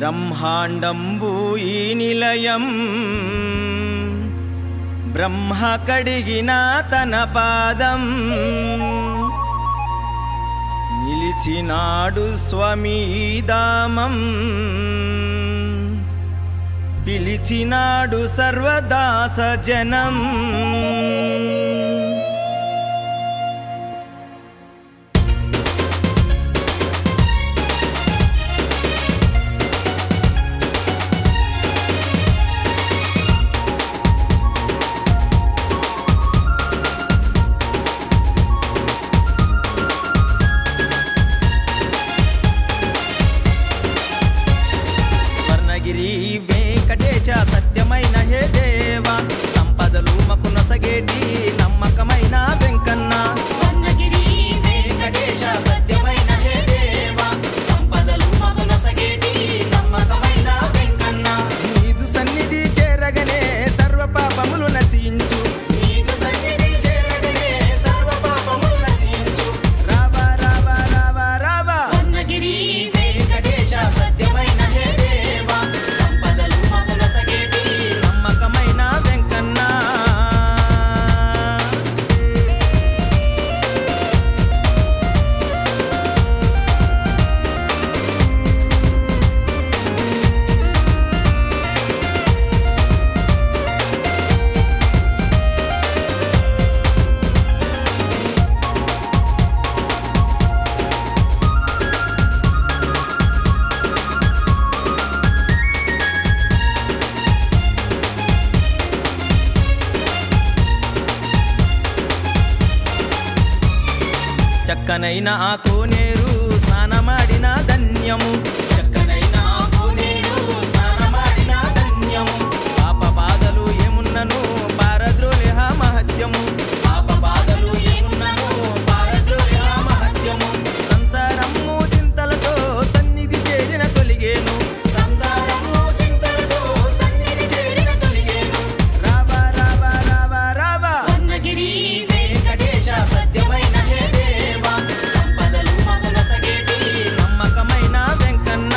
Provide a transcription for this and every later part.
బ్రహ్మాండంబు ఈ నిలయం బ్రహ్మ కడిగిన తన పాదం నిలిచినాడు స్వామి ఈ దామం పిలిచినాడు సర్వదాస జనం స్వర్ణగిరి వెంకటేశ సత్యమైన హే దేవా సంపదలు మకు నొసగేటి నమ్మకమైన వెంకన్న స్వర్ణగిరి వెంకటేశ సత్యమైన హే దేవా సంపదలు మగునసగేటి నమ్మకమైన వెంకన్న నీదు సన్నిధి చేరగనే సర్వ పాపములు నశించు నీదు సన్నిధి చేరగనే సర్వ పాపములు నశించు రావా రావా రావా రావా స్వర్ణగిరి వెంకటేశ సత్యమైన హే దేవా సంపదలు మగునసగేటి నమ్మకమైన వెంకన్న చక్కనైన ఆ కోనేరు స్నానమాడిన ధన్యము చక్కనైన కోనేరు స్నానమాడిన ధన్యము పాప బాధలు ఏమున్నను పారద్రోలిహ మహత్యము పాప బాధలు ఏమున్నను పారద్రోలిన మహత్యము సంసారము చింతలతో సన్నిధి చేరిన తొలిగేను సంసారము చింతలతో సన్నిధి చేరిన తొలిగేను రావా రావా రావా రావా స్వర్ణగిరి వెంకటేశ సత్యమైన హే దేవా సంపదలు మగునసగేటి నమ్మకమైన వెంకన్న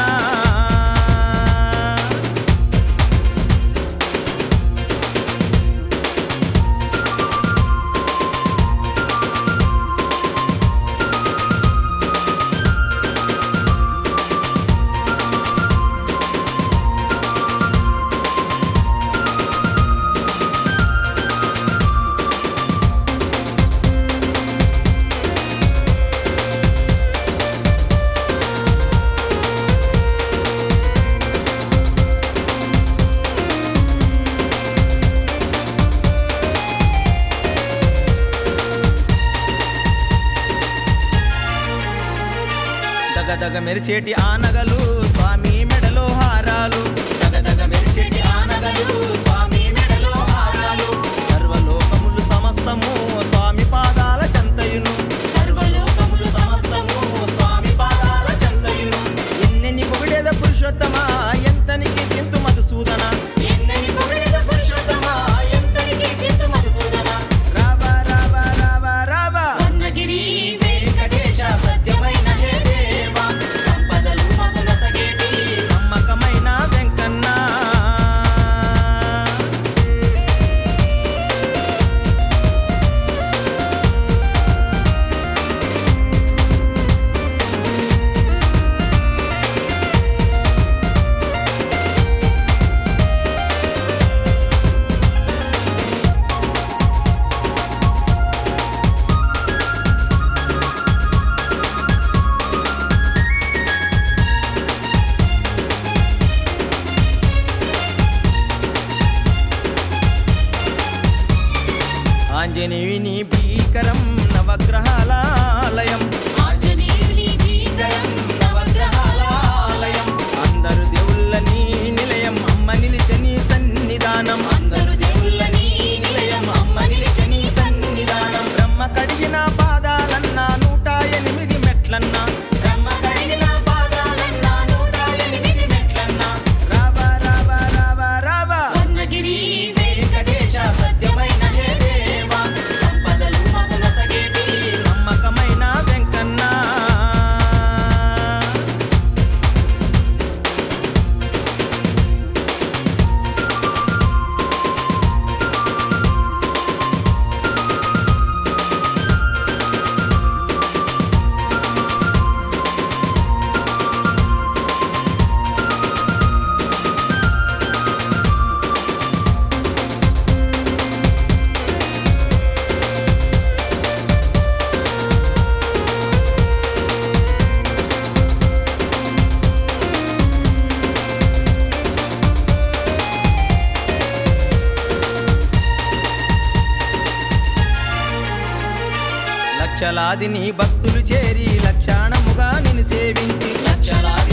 దగదగ మెరిసేటి ఆనగలు స్వామి మెడలో హారాలు దగదగ మెరిసేటి ఆనగలు స్వామి మెడలో హారాలు సర్వలోకములు సమస్తము స్వామి పాదాల చంతయును సర్వలోకములు సమస్తము స్వామి పాదాల చందయును ఎన్నెన్ని పొగిడేద పురుషోత్తమా ఎంతనికి తింతు మధుసూదన ఎన్నని పొగిడేద పురుషోత్తమా ఎంతనికి కీర్తి మధుసూదన రావా రావా రావా రావా స్వర్ణగిరి వెంకటేశ సత్యమైన హే దేవా సంపదలు మగునసగేటి నమ్మకమైన వెంకన్న ఆంజనేయుని భీకరం నవగ్రహాల ఆలయం ఆంజనేయుని భీకరం నవగ్రహాల ఆలయం అందరు దేవుళ్ళని నిలయం అమ్మ నిలిచని సన్నిధానం అందరు దేవుళ్ళని నిలయం అమ్మ నిలిచని సన్నిధానం బ్రహ్మ కడిగిన పాదాలన్నా నూట ఎనిమిది మెట్లన్నా బ్రహ్మ కడిగిన పాదాలన్నా నూట ఎనిమిది మెట్లన్నా రావా రావా రావా రావా స్వర్ణగిరి వెంకటేశ సత్యమైన హే దేవా సంపదలు లక్షలాది నీ భక్తులు చేరి లక్షాణముగా నిన్ను సేవించి లక్షలాది